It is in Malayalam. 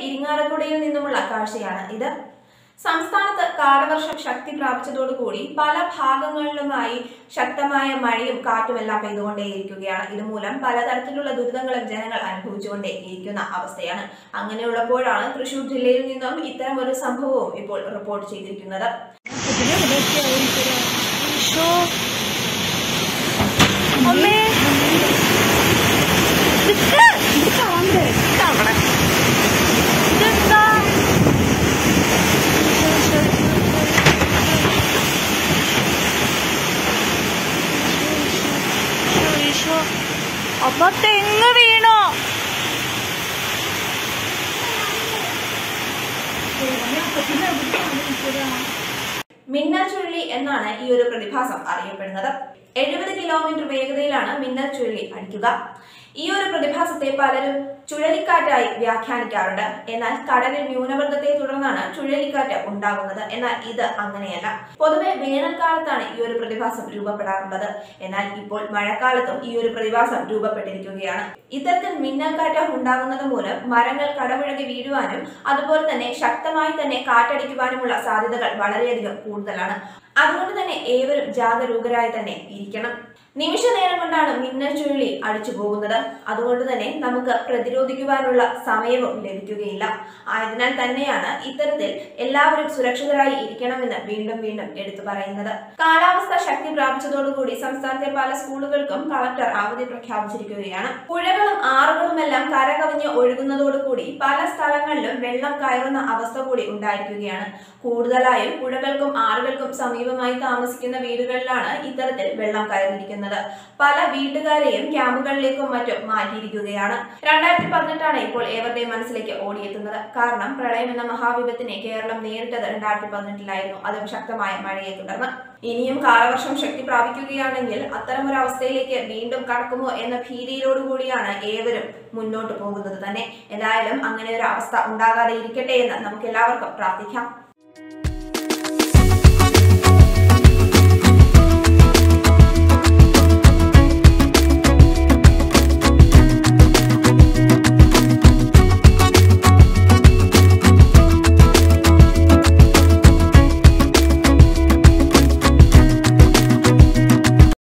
ഇരിങ്ങാലക്കുടയിൽ നിന്നുമുള്ള കാഴ്ചയാണ് ഇത് സംസ്ഥാനത്ത് കാലവർഷം ശക്തി പ്രാപിച്ചതോടുകൂടി പല ഭാഗങ്ങളിലുമായി ശക്തമായ മഴയും കാറ്റുമെല്ലാം പെയ്തുകൊണ്ടേയിരിക്കുകയാണ് ഇതുമൂലം പലതരത്തിലുള്ള ദുരിതങ്ങളും ജനങ്ങൾ അനുഭവിച്ചുകൊണ്ടേയിരിക്കുന്ന അവസ്ഥയാണ് അങ്ങനെയുള്ളപ്പോഴാണ് തൃശൂർ ജില്ലയിൽ നിന്നും ഇത്തരം ഒരു സംഭവവും ഇപ്പോൾ റിപ്പോർട്ട് ചെയ്തിരിക്കുന്നത് ഈശോ. അമ്മേ നിക്ക്. അവിടെ. ഇതെന്താ ഈശോ, ഈശോ, ഈശോ, ഈശോ, ഈശോ. അമ്മ തെങ്ങ് വീണോ മിന്നൽ ചുഴലി എന്നാണ് ഈ ഒരു പ്രതിഭാസം അറിയപ്പെടുന്നത് എഴുപത് കിലോമീറ്റർ വേഗതയിലാണ് മിന്നൽ ചുഴലി അടിക്കുക ഈ ഒരു പ്രതിഭാസത്തെ പലരും ചുഴലിക്കാറ്റായി വ്യാഖ്യാനിക്കാറുണ്ട് എന്നാൽ കടലിൽ ന്യൂനമർദ്ദത്തെ തുടർന്നാണ് ചുഴലിക്കാറ്റ് ഉണ്ടാകുന്നത് എന്നാൽ ഇത് അങ്ങനെയല്ല പൊതുവെ വേനൽക്കാലത്താണ് ഈ ഒരു പ്രതിഭാസം രൂപപ്പെടാറുള്ളത് എന്നാൽ ഇപ്പോൾ മഴക്കാലത്തും ഈ ഒരു പ്രതിഭാസം രൂപപ്പെട്ടിരിക്കുകയാണ് ഇത്തരത്തിൽ മിന്നൽക്കാറ്റ് ഉണ്ടാകുന്നത് മൂലം മരങ്ങൾ കടപുഴകി വീഴുവാനും അതുപോലെ തന്നെ ശക്തമായി തന്നെ കാറ്റടിക്കുവാനുമുള്ള സാധ്യതകൾ വളരെയധികം കൂടുതലാണ് അതുകൊണ്ട് തന്നെ ഏവരും ജാഗരൂകരായി തന്നെ ഇരിക്കണം നിമിഷ നേരം കൊണ്ടാണ് മിന്നൽ ചുഴലി അടിച്ചു പോകുന്നത് അതുകൊണ്ട് തന്നെ നമുക്ക് പ്രതിരോധിക്കുവാനുള്ള സമയവും ലഭിക്കുകയില്ല ആയതിനാൽ തന്നെയാണ് ഇത്തരത്തിൽ എല്ലാവരും സുരക്ഷിതരായി ഇരിക്കണമെന്ന് വീണ്ടും വീണ്ടും എടുത്തു പറയുന്നത് കാലാവസ്ഥ ശക്തി പ്രാപിച്ചതോടുകൂടി സംസ്ഥാനത്തെ പല സ്കൂളുകൾക്കും കളക്ടർ അവധി പ്രഖ്യാപിച്ചിരിക്കുകയാണ് പുഴകളും ആറുകളുമെല്ലാം കരകവിഞ്ഞ് ഒഴുകുന്നതോടുകൂടി പല സ്ഥലങ്ങളിലും വെള്ളം കയറുന്ന അവസ്ഥ കൂടി ഉണ്ടായിരിക്കുകയാണ് കൂടുതലായും പുഴകൾക്കും ആറുകൾക്കും സമീപമായി താമസിക്കുന്ന വീടുകളിലാണ് ഇത്തരത്തിൽ വെള്ളം കയറിയിരിക്കുന്നത് പല വീട്ടുകാരെയും ക്യാമ്പുകളിലേക്കും മറ്റും മാറ്റിയിരിക്കുകയാണ് രണ്ടായിരത്തി പതിനെട്ടാണ് ഇപ്പോൾ ഏവരുടെയും മനസ്സിലേക്ക് ഓടിയെത്തുന്നത് കാരണം പ്രളയം എന്ന മഹാവിപത്തിനെ കേരളം നേരിട്ടത് രണ്ടായിരത്തി പതിനെട്ടിലായിരുന്നു അതും ശക്തമായ മഴയെ തുടർന്ന് ഇനിയും കാലവർഷം ശക്തി പ്രാപിക്കുകയാണെങ്കിൽ അത്തരമൊരു അവസ്ഥയിലേക്ക് വീണ്ടും കടക്കുമോ എന്ന ഭീതിയിലോടുകൂടിയാണ് ഏവരും മുന്നോട്ട് പോകുന്നത് തന്നെ എന്തായാലും അങ്ങനെ ഒരു അവസ്ഥ ഉണ്ടാകാതെ ഇരിക്കട്ടെ എന്ന് നമുക്ക് എല്ലാവർക്കും പ്രാർത്ഥിക്കാം